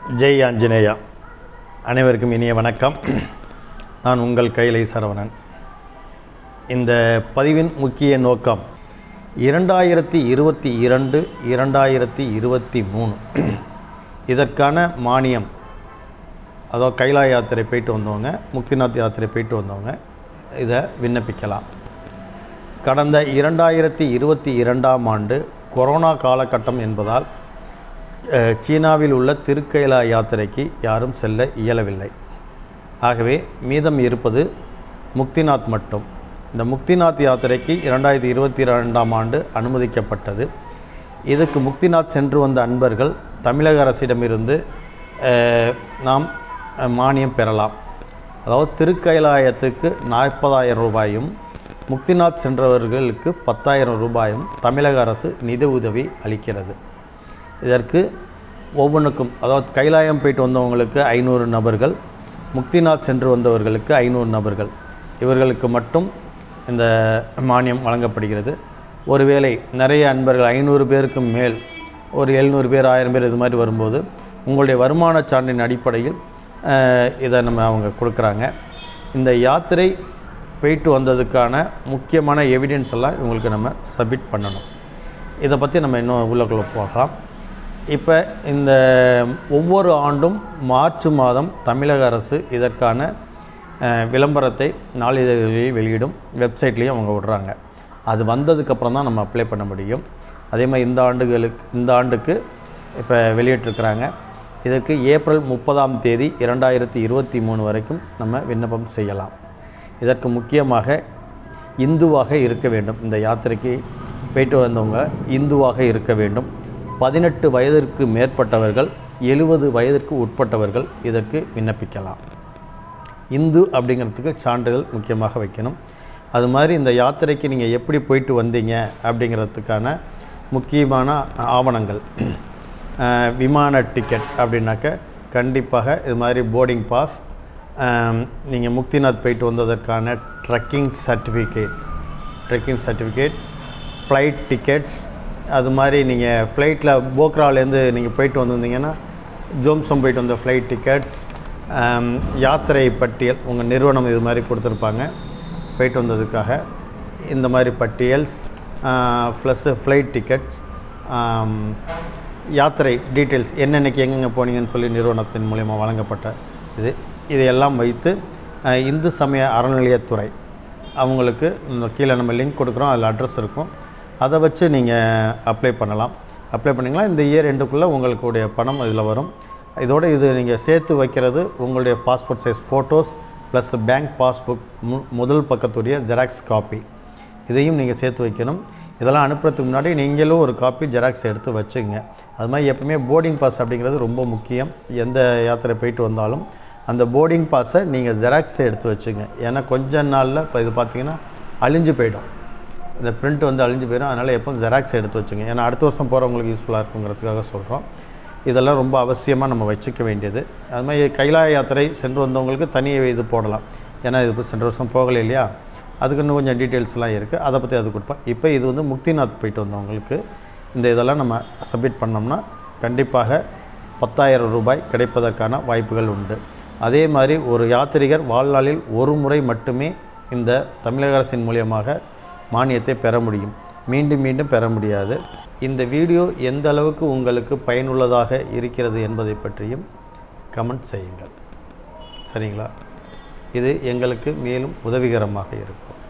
ஜெய் ஆஞ்சநேயா அனைவருக்கும் இனிய வணக்கம் நான் உங்கள் கைலை சரவணன் இந்த பதிவின் முக்கிய நோக்கம் இரண்டாயிரத்தி இருபத்தி இரண்டு இரண்டாயிரத்தி இருபத்தி மூணு இதற்கான மானியம் அதாவது கைலா யாத்திரை போயிட்டு வந்தவங்க முக்திநாத் யாத்திரை போயிட்டு வந்தவங்க இதை விண்ணப்பிக்கலாம் கடந்த இரண்டாயிரத்தி இருபத்தி இரண்டாம் ஆண்டு கொரோனா காலகட்டம் என்பதால் அஹ், சீனாவில் உள்ள திருக்கைலா யாத்திரைக்கு யாரும் செல்ல இயலவில்லை ஆகவே மீதம் இருப்பது முக்திநாத் மட்டும் இந்த முக்திநாத் யாத்திரைக்கு இரண்டாயிரத்தி இருபத்தி ரெண்டாம் ஆண்டு அனுமதிக்கப்பட்டது இதுக்கு முக்திநாத் சென்று வந்த அன்பர்கள் தமிழக அரசிடமிருந்து அஹ், நாம் அஹ், மானியம் பெறலாம் அதாவது திருக்கைலாயத்துக்கு நாற்பதாயிரம் ரூபாயும் முக்திநாத் சென்றவர்களுக்கு பத்தாயிரம் ரூபாயும் தமிழக அரசு நிதி உதவி அளிக்கிறது இதற்கு ஒவ்வொன்றுக்கும் அதாவது கைலாயம் போயிட்டு வந்தவங்களுக்கு ஐநூறு நபர்கள் முக்திநாத் சென்று வந்தவர்களுக்கு ஐநூறு நபர்கள் இவர்களுக்கு மட்டும் இந்த மானியம் வழங்கப்படுகிறது ஒருவேளை நிறைய அன்பர்கள் ஐநூறு பேருக்கு மேல் ஒரு எழுநூறு பேர் ஆயிரம் பேர் இது மாதிரி வரும்போது உங்களுடைய வருமான சான்றின் அடிப்படையில் அஹ், இதை நம்ம அவங்க கொடுக்குறாங்க இந்த யாத்திரை போயிட்டு வந்ததுக்கான முக்கியமான எவிடன்ஸ் எல்லாம் இவங்களுக்கு நம்ம சப்மிட் பண்ணணும் இதை பற்றி நம்ம இன்னும் உள்ளக்குள்ளே போகலாம் இப்போ இந்த ஒவ்வொரு ஆண்டும் மார்ச் மாதம் தமிழக அரசு இதற்கான அஹ், விளம்பரத்தை நாளிதழ்களில் வெளியிடும் வெப்சைட்லேயும் அவங்க விடுறாங்க அது வந்ததுக்கப்புறம் தான் நம்ம அப்ளை பண்ண முடியும் அதே மாதிரி இந்த ஆண்டுகளுக்கு இந்த ஆண்டுக்கு இப்போ வெளியிட்டிருக்கிறாங்க இதற்கு ஏப்ரல் முப்பதாம் தேதி இரண்டாயிரத்தி இருபத்தி மூணு வரைக்கும் நம்ம விண்ணப்பம் செய்யலாம் இதற்கு முக்கியமாக இந்துவாக இருக்க வேண்டும் இந்த யாத்திரைக்கு போயிட்டு வந்தவங்க இந்துவாக இருக்க வேண்டும் பதினெட்டு வயதிற்கு மேற்பட்டவர்கள் எழுபது வயதிற்கு உட்பட்டவர்கள் இதற்கு விண்ணப்பிக்கலாம் இந்து அப்படிங்கிறதுக்கு சான்றிதழ் முக்கியமாக வைக்கணும் அது மாதிரி இந்த யாத்திரைக்கு நீங்கள் எப்படி போயிட்டு வந்தீங்க அப்படிங்கிறதுக்கான முக்கியமான ஆவணங்கள் அஹ், விமான டிக்கெட் அப்படின்னாக்க கண்டிப்பாக இது மாதிரி போர்டிங் பாஸ் நீங்கள் முக்திநாத் போயிட்டு வந்ததற்கான trekking certificate trekking certificate flight tickets அது மாதிரி நீங்கள் ஃப்ளைட்டில் போக்ராலேருந்து நீங்கள் போயிட்டு வந்திருந்தீங்கன்னா ஜோம்சம் போயிட்டு வந்த ஃப்ளைட் டிக்கெட்ஸ் யாத்திரை பட்டியல் உங்கள் நிறுவனம் இது மாதிரி கொடுத்துருப்பாங்க போயிட்டு வந்ததுக்காக இந்த மாதிரி பட்டியல்ஸ் ப்ளஸ்ஸு ஃப்ளைட் டிக்கெட்ஸ் யாத்திரை டீட்டெயில்ஸ் என்னென்னைக்கு எங்கெங்கே போனீங்கன்னு சொல்லி நிறுவனத்தின் மூலயமா வழங்கப்பட்ட இது இதையெல்லாம் வைத்து அஹ், இந்து சமய அறநிலையத்துறை அவங்களுக்கு இந்த கீழே நம்ம லிங்க் கொடுக்குறோம் அதில் அட்ரஸ் இருக்கும் அதை வச்சு நீங்கள் அப்ளை பண்ணலாம் அப்ளை பண்ணிங்கன்னா இந்த இயர் எண்டுக்குள்ளே உங்களுடைய பணம் இதில் வரும் இதோட இது நீங்கள் சேர்த்து வைக்கிறது உங்களுடைய passport size photos plus bank passbook மு முதல் பக்கத்துடைய ஜெராக்ஸ் காப்பி இதையும் நீங்கள் சேர்த்து வைக்கணும் இதெல்லாம் அனுப்புறதுக்கு முன்னாடி நீங்களும் ஒரு காப்பி ஜெராக்ஸ் எடுத்து வச்சுங்க அது மாதிரி எப்பவுமே போர்டிங் பாஸ் அப்படிங்கிறது ரொம்ப முக்கியம் எந்த யாத்திரை போயிட்டு வந்தாலும் அந்த போர்டிங் பாஸை நீங்கள் ஜெராக்ஸ் எடுத்து வச்சுங்க ஏன்னா கொஞ்ச நாளில் இப்போ இது பார்த்தீங்கன்னா அழிஞ்சு போயிடும் இந்த பிரிண்ட் வந்து அழிஞ்சு போயிடும் அதனால் எப்போ ஜெராக்ஸ் எடுத்து வச்சுங்க ஏன்னா அடுத்த வருஷம் போகிறவங்களுக்கு யூஸ்ஃபுல்லாக இருக்குங்கிறதுக்காக சொல்கிறோம் இதெல்லாம் ரொம்ப அவசியமாக நம்ம வச்சுக்க வேண்டியது அது மாதிரி கைலாய யாத்திரை சென்று வந்தவங்களுக்கு தனி இது போடலாம் ஏன்னா இது இப்போ சென்ற வருஷம் போகலை இல்லையா அதுக்கு இன்னும் கொஞ்சம் டீட்டெயில்ஸ்லாம் இருக்குது அதை பற்றி அது கொடுப்பேன் இப்போ இது வந்து முக்திநாத் போயிட்டு வந்தவங்களுக்கு இந்த இதெல்லாம் நம்ம சப்மிட் பண்ணோம்னா கண்டிப்பாக பத்தாயிரம் ரூபாய் கிடைப்பதற்கான வாய்ப்புகள் உண்டு அதே மாதிரி ஒரு யாத்ரீகர் வாழ்நாளில் ஒரு முறை மட்டுமே இந்த தமிழக அரசின் மூலியமாக மானியத்தை பெற முடியும் மீண்டும் மீண்டும் பெற முடியாது இந்த வீடியோ எந்த அளவுக்கு உங்களுக்கு பயனுள்ளதாக இருக்கிறது என்பதை பற்றியும் கமெண்ட் செய்யுங்கள் சரிங்களா இது எங்களுக்கு மேலும் உதவிகரமாக இருக்கும்